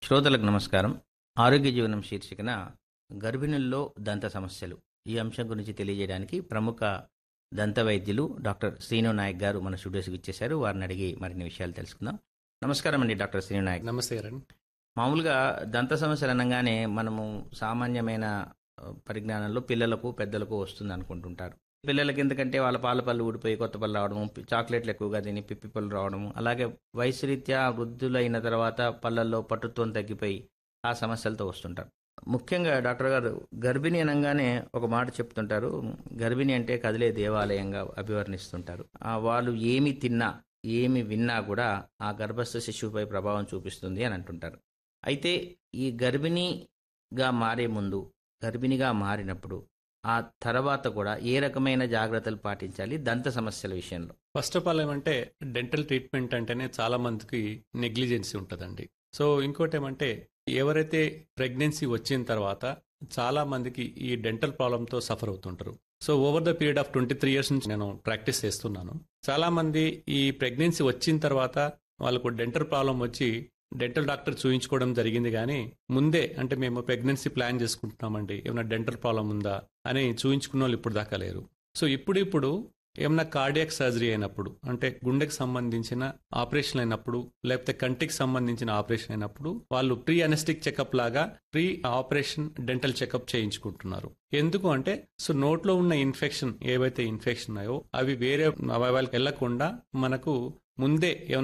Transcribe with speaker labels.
Speaker 1: శ్రోతలకు నమస్కారం ఆరోగ్య జీవనం శీర్షికన గర్భిణుల్లో దంత సమస్యలు ఈ అంశం గురించి తెలియజేయడానికి ప్రముఖ దంత వైద్యులు డాక్టర్ శ్రీను నాయక్ గారు మన స్టూడియోస్కి ఇచ్చేశారు వారిని అడిగి మరిన్ని విషయాలు తెలుసుకుందాం నమస్కారం అండి డాక్టర్ శ్రీను నాయక్
Speaker 2: నమస్తే కిరణ్
Speaker 1: మామూలుగా దంత సమస్యలు అనగానే మనము సామాన్యమైన ఆ, పరిజ్ఞానంలో పిల్లలకు పెద్దలకు వస్తుంది అనుకుంటుంటారు పిల్లలకి ఎందుకంటే వాళ్ళ పాల పళ్ళు ఊడిపోయి కొత్త పళ్ళు రావడము పి- చాక్లెట్లు ఎక్కువగా తిని పిప్పి పళ్ళు రావడము అలాగే వయసు రీత్యా వృద్ధులైన తర్వాత పళ్ళల్లో పట్టుత్వం తగ్గిపోయి ఆ సమస్యలతో వస్తుంటారు ముఖ్యంగా డాక్టర్ గారు గర్భిణి అనగానే ఒక మాట చెప్తుంటారు గర్భిణి అంటే కదిలే దేవాలయంగా అభివర్ణిస్తుంటారు ఆ, వాళ్ళు ఏమి తిన్నా ఏమి విన్నా కూడా ఆ గర్భస్థ శిశువుపై ప్రభావం చూపిస్తుంది అని అంటుంటారు అయితే ఈ గర్భిణిగా మారే ముందు గర్భిణిగా మారినప్పుడు ఆ తర్వాత కూడా ఏ రకమైన జాగ్రత్తలు పాటించాలి దంత సమస్యల విషయంలో
Speaker 2: ఫస్ట్ ఆఫ్ ఆల్ ఏమంటే డెంటల్ ట్రీట్మెంట్ అంటేనే చాలా మందికి నెగ్లిజెన్సీ ఉంటుందండి సో ఇంకోటి ఏమంటే ఎవరైతే ప్రెగ్నెన్సీ వచ్చిన తర్వాత చాలా మందికి ఈ డెంటల్ ప్రాబ్లంతో సఫర్ అవుతుంటారు so over the period of twenty three years నుంచి నేను ప్రాక్టీస్ చేస్తున్నాను చాలా మంది ఈ ప్రెగ్నెన్సీ వచ్చిన తర్వాత వాళ్ళకు డెంటల్ ప్రాబ్లం వచ్చి డెంటల్ డాక్టర్ చూయించుకోవడం జరిగింది కానీ ముందే అంటే మేము ప్రెగ్నెన్సీ ప్లాన్ చేసుకుంటున్నామండి ఏమైనా డెంటల్ ప్రాబ్లం ఉందా అని చూయించుకున్న వాళ్ళు ఇప్పుడు దాకా లేరు సో ఇప్పుడు ఇప్పుడు ఏమైనా కార్డియాక్ సర్జరీ అయినప్పుడు అంటే గుండెకి సంబంధించిన ఆపరేషన్ అయినప్పుడు లేకపోతే కంటికి సంబంధించిన ఆపరేషన్ అయినప్పుడు వాళ్ళు ప్రీ అనెస్టిక్ చెకప్ లాగా ప్రీ ఆపరేషన్ డెంటల్ చెకప్ చేయించుకుంటున్నారు ఎందుకు అంటే సో నోట్లో ఉన్న ఇన్ఫెక్షన్ ఏవైతే ఇన్ఫెక్షన్ ఉన్నాయో అవి వేరే అవయవాలకు వెళ్లకుండా మనకు ముందే ఏమైనా